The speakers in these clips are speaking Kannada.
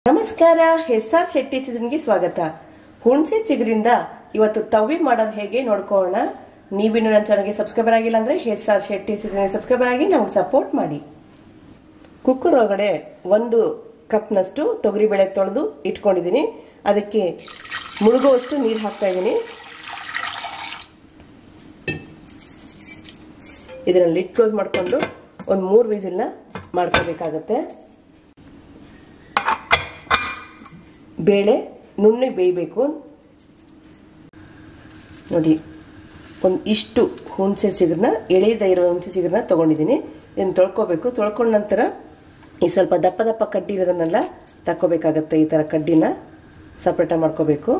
ನಮಸ್ಕಾರ ಎಸ್ ಆರ್ ಶೆಟ್ಟಿ ಸೀಸನ್ಗೆ ಸ್ವಾಗತ ಹುಣಸೆ ಚಿಗುರಿಂದ ಇವತ್ತು ತವ್ವಿ ಮಾಡೋದು ಹೇಗೆ ನೋಡ್ಕೊಳ್ಳೋಣ ನೀವಿನ್ನು ನನ್ನ ಚಾನಲ್ಗೆ ಸಬ್ಸ್ಕ್ರೈಬರ್ ಆಗಿಲ್ಲ ಅಂದ್ರೆ ಎಸ್ ಆರ್ ಶೆಟ್ಟಿ ಸೀಸನ್ಗೆ ಸಬ್ಸ್ಕ್ರೈಬರ್ ಆಗಿ ನಮ್ಗೆ ಸಪೋರ್ಟ್ ಮಾಡಿ ಕುಕ್ಕರ್ ಒಳಗಡೆ ಒಂದು ಕಪ್ನಷ್ಟು ತೊಗರಿಬೇಳೆ ತೊಳೆದು ಇಟ್ಕೊಂಡಿದ್ದೀನಿ ಅದಕ್ಕೆ ಮುಳುಗುವಷ್ಟು ನೀರು ಹಾಕ್ತಾ ಇದ್ದೀನಿ ಇದನ್ನ ಲಿಡ್ ಕ್ಲೋಸ್ ಮಾಡಿಕೊಂಡು ಒಂದು ಮೂರು ವಿಸಿಲ್ನ ಮಾಡ್ಕೋಬೇಕಾಗತ್ತೆ ಬೇಳೆ ನುಣ್ಣಗೆ ಬೇಯಬೇಕು ನೋಡಿ ಒಂದು ಇಷ್ಟು ಹುಣಸೆ ಸಿಗರನ್ನ ಎಳೆದ ಇರೋ ಹುಣಸೆ ಸಿಗರನ್ನ ತೊಗೊಂಡಿದ್ದೀನಿ ಇದನ್ನು ತೊಳ್ಕೊಬೇಕು ತೊಳ್ಕೊಂಡ ನಂತರ ಈ ಸ್ವಲ್ಪ ದಪ್ಪ ದಪ್ಪ ಕಡ್ಡಿ ಇರೋದನ್ನೆಲ್ಲ ತಕ್ಕೋಬೇಕಾಗತ್ತೆ ಈ ಥರ ಕಡ್ಡಿನ ಸಪ್ರೇಟಾಗಿ ಮಾಡ್ಕೋಬೇಕು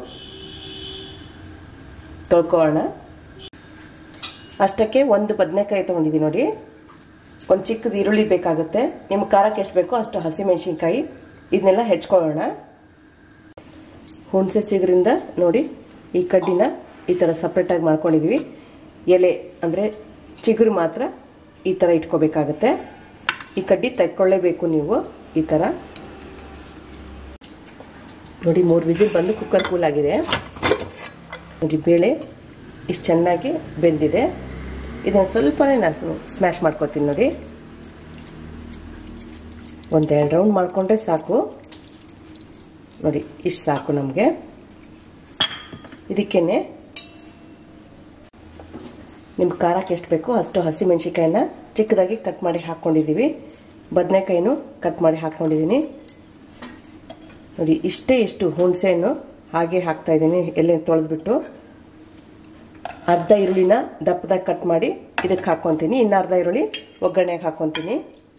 ತೊಳ್ಕೊಳ್ಳೋಣ ಅಷ್ಟಕ್ಕೆ ಒಂದು ಬದನೆಕಾಯಿ ತೊಗೊಂಡಿದ್ದೀನಿ ನೋಡಿ ಒಂದು ಚಿಕ್ಕದು ಈರುಳ್ಳಿ ಬೇಕಾಗುತ್ತೆ ನಿಮ್ಮ ಖಾರಕ್ಕೆ ಎಷ್ಟು ಬೇಕೋ ಅಷ್ಟು ಹಸಿಮೆಣಸಿನ್ಕಾಯಿ ಇದನ್ನೆಲ್ಲ ಹೆಚ್ಕೊಳ್ಳೋಣ ಹುಣಸೆ ಸಿಗರಿಂದ ನೋಡಿ ಈ ಕಡ್ಡಿನ ಈ ಥರ ಸಪ್ರೇಟಾಗಿ ಮಾಡ್ಕೊಂಡಿದ್ದೀವಿ ಎಲೆ ಅಂದರೆ ಚಿಗುರು ಮಾತ್ರ ಈ ಥರ ಇಟ್ಕೋಬೇಕಾಗತ್ತೆ ಈ ಕಡ್ಡಿ ತೆಕ್ಕೊಳ್ಳೇಬೇಕು ನೀವು ಈ ಥರ ನೋಡಿ ಮೂರು ವಿಸಿಲ್ ಬಂದು ಕುಕ್ಕರ್ ಕೂಲ್ ಆಗಿದೆ ನೋಡಿ ಬೇಳೆ ಇಷ್ಟು ಚೆನ್ನಾಗಿ ಬೆಂದಿದೆ ಇದನ್ನು ಸ್ವಲ್ಪನೇ ನಾನು ಸ್ಮ್ಯಾಶ್ ಮಾಡ್ಕೋತೀನಿ ನೋಡಿ ಒಂದೆರಡು ರೌಂಡ್ ಮಾಡಿಕೊಂಡ್ರೆ ಸಾಕು ನೋಡಿ ಇಷ್ಟು ಸಾಕು ನಮಗೆ ಇದಕ್ಕೇನೆ ನಿಮ್ಮ ಖಾರಕ್ಕೆ ಎಷ್ಟು ಬೇಕೋ ಅಷ್ಟು ಹಸಿಮೆಣ್ಸಿಕಾಯಿನ ಚಿಕ್ಕದಾಗಿ ಕಟ್ ಮಾಡಿ ಹಾಕ್ಕೊಂಡಿದ್ದೀವಿ ಬದನೆಕಾಯಿನೂ ಕಟ್ ಮಾಡಿ ಹಾಕ್ಕೊಂಡಿದ್ದೀನಿ ನೋಡಿ ಇಷ್ಟೇ ಇಷ್ಟು ಹುಣಸೆಹಣ್ಣು ಹಾಗೆ ಹಾಕ್ತಾ ಇದ್ದೀನಿ ಎಲೆ ತೊಳೆದ್ಬಿಟ್ಟು ಅರ್ಧ ಈರುಳ್ಳಿನ ದಪ್ಪದಾಗಿ ಕಟ್ ಮಾಡಿ ಇದಕ್ಕೆ ಹಾಕ್ಕೊತೀನಿ ಇನ್ನು ಅರ್ಧ ಈರುಳ್ಳಿ ಒಗ್ಗರಣೆಗೆ ಹಾಕ್ಕೊತೀನಿ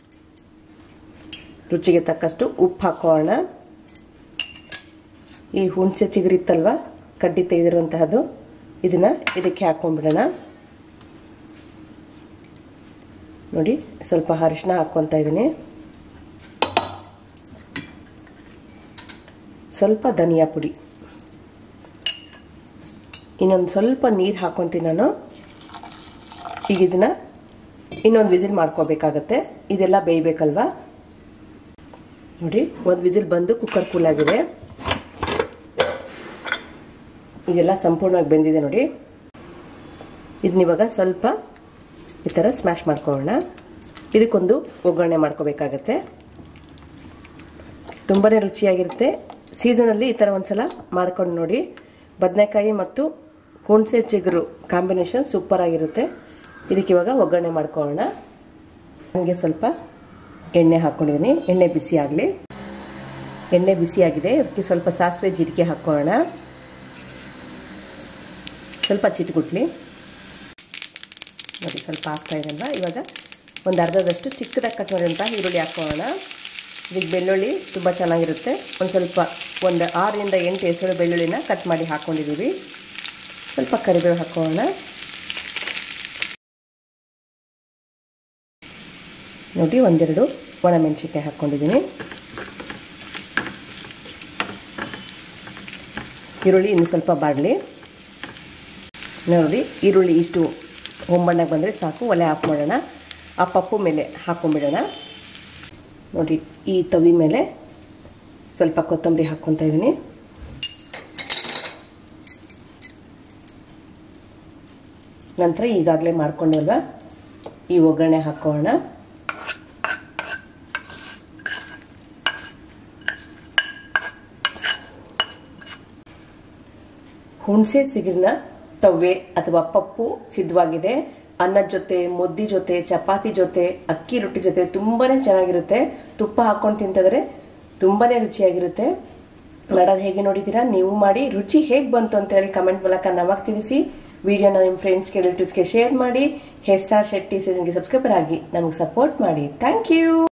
ರುಚಿಗೆ ತಕ್ಕಷ್ಟು ಉಪ್ಪು ಹಾಕೋಣ ಈ ಹುಣಸೆ ಚಿಗುರಿತ್ತಲ್ವ ಕಡ್ಡಿ ತೆಗೆದಿರುವಂತಹದ್ದು ಇದನ್ನ ಇದಕ್ಕೆ ಹಾಕೊಂಡ್ಬಿಡೋಣ ನೋಡಿ ಸ್ವಲ್ಪ ಅರಿಶಿನ ಹಾಕ್ಕೊತಾ ಇದ್ದೀನಿ ಸ್ವಲ್ಪ ಧನಿಯಾ ಪುಡಿ ಇನ್ನೊಂದು ಸ್ವಲ್ಪ ನೀರು ಹಾಕೊತೀನಿ ನಾನು ಈಗ ಇದನ್ನ ಇನ್ನೊಂದು ವಿಸಿಲ್ ಮಾಡ್ಕೋಬೇಕಾಗತ್ತೆ ಇದೆಲ್ಲ ಬೇಯಬೇಕಲ್ವಾ ನೋಡಿ ಒಂದು ವಿಸಿಲ್ ಬಂದು ಕುಕ್ಕರ್ ಕೂಲ್ ಆಗಿದೆ ಇದೆಲ್ಲ ಸಂಪೂರ್ಣವಾಗಿ ಬೆಂದಿದೆ ನೋಡಿ ಇದನ್ನಿವಾಗ ಸ್ವಲ್ಪ ಈ ಥರ ಸ್ಮ್ಯಾಶ್ ಮಾಡ್ಕೊಳ್ಳೋಣ ಇದಕ್ಕೊಂದು ಒಗ್ಗರಣೆ ಮಾಡ್ಕೋಬೇಕಾಗತ್ತೆ ತುಂಬಾ ರುಚಿಯಾಗಿರುತ್ತೆ ಸೀಸನಲ್ಲಿ ಈ ಥರ ಒಂದ್ಸಲ ಮಾಡ್ಕೊಂಡು ನೋಡಿ ಬದನೆಕಾಯಿ ಮತ್ತು ಹುಣಸೆ ಚಿಗುರು ಕಾಂಬಿನೇಷನ್ ಸೂಪರ್ ಆಗಿರುತ್ತೆ ಇದಕ್ಕೆ ಇವಾಗ ಒಗ್ಗರಣೆ ಮಾಡ್ಕೊಳ್ಳೋಣ ನನಗೆ ಸ್ವಲ್ಪ ಎಣ್ಣೆ ಹಾಕ್ಕೊಂಡಿದ್ದೀನಿ ಎಣ್ಣೆ ಬಿಸಿ ಆಗಲಿ ಎಣ್ಣೆ ಬಿಸಿಯಾಗಿದೆ ಅದಕ್ಕೆ ಸ್ವಲ್ಪ ಸಾಸಿವೆ ಜೀರಿಗೆ ಹಾಕ್ಕೊಳ್ಳೋಣ ಸ್ವಲ್ಪ ಚಿಟಗುಟ್ಲಿ ನೋಡಿ ಸ್ವಲ್ಪ ಹಾಕ್ತಾ ಇದೆಲ್ಲ ಇವಾಗ ಒಂದು ಅರ್ಧದಷ್ಟು ಚಿಕ್ಕದಾಗಿ ಕಟ್ ಮಾಡಿದಂಥ ಈರುಳ್ಳಿ ಹಾಕ್ಕೊಳ್ಳೋಣ ಇದಕ್ಕೆ ಬೆಳ್ಳುಳ್ಳಿ ತುಂಬ ಚೆನ್ನಾಗಿರುತ್ತೆ ಒಂದು ಸ್ವಲ್ಪ ಒಂದು ಆರರಿಂದ ಎಂಟು ಹೆಸರು ಬೆಳ್ಳುಳ್ಳಿನ ಕಟ್ ಮಾಡಿ ಹಾಕ್ಕೊಂಡಿದ್ದೀವಿ ಸ್ವಲ್ಪ ಕರಿಬೇವು ಹಾಕ್ಕೊಳ್ಳೋಣ ನೋಡಿ ಒಂದೆರಡು ಒಣಮೆಣಸಿನ್ಕಾಯಿ ಹಾಕ್ಕೊಂಡಿದ್ದೀನಿ ಈರುಳ್ಳಿ ಇನ್ನು ಸ್ವಲ್ಪ ಬಾಡಲಿ ನೋಡಿ ಈರುಳ್ಳಿ ಇಷ್ಟು ಹೊಂಬಣ್ಣಗೆ ಬಂದರೆ ಸಾಕು ಒಲೆ ಆಫ್ ಮಾಡೋಣ ಆ ಪಪ್ಪು ಮೇಲೆ ಹಾಕ್ಕೊಂಬಿಡೋಣ ನೋಡಿ ಈ ತವಿ ಮೇಲೆ ಸ್ವಲ್ಪ ಕೊತ್ತಂಬರಿ ಹಾಕ್ಕೊತಾ ಇದ್ದೀನಿ ನಂತರ ಈಗಾಗಲೇ ಮಾಡ್ಕೊಂಡಲ್ವ ಈ ಒಗ್ಗರಣೆ ಹಾಕೋಣ ಹುಣಸೆ ಸಿಗಿರ್ನ ತವ್ವೆ ಅಥವಾ ಪಪ್ಪು ಸಿದ್ಧವಾಗಿದೆ ಅನ್ನದ ಜೊತೆ ಮುದ್ದಿ ಜೊತೆ ಚಪಾತಿ ಜೊತೆ ಅಕ್ಕಿ ರೊಟ್ಟಿ ಜೊತೆ ತುಂಬಾನೇ ಚೆನ್ನಾಗಿರುತ್ತೆ ತುಪ್ಪ ಹಾಕೊಂಡು ತಿಂತಿದ್ರೆ ತುಂಬಾನೇ ರುಚಿಯಾಗಿರುತ್ತೆ ಮಾಡೋದು ಹೇಗೆ ನೋಡಿದ್ದೀರಾ ನೀವು ಮಾಡಿ ರುಚಿ ಹೇಗೆ ಬಂತು ಅಂತ ಹೇಳಿ ಕಮೆಂಟ್ ಮೂಲಕ ನಮಗೆ ತಿಳಿಸಿ ವಿಡಿಯೋನ ನಿಮ್ಮ ಫ್ರೆಂಡ್ಸ್ಗೆ ರಿಲೇಟಿವ್ಸ್ಗೆ ಶೇರ್ ಮಾಡಿ ಹೆಸ್ ಆರ್ ಶೆಟ್ಟಿ ಸೀಸನ್ಗೆ ಸಬ್ಸ್ಕ್ರೈಬರ್ ಆಗಿ ನಮಗೆ ಸಪೋರ್ಟ್ ಮಾಡಿ ಥ್ಯಾಂಕ್ ಯು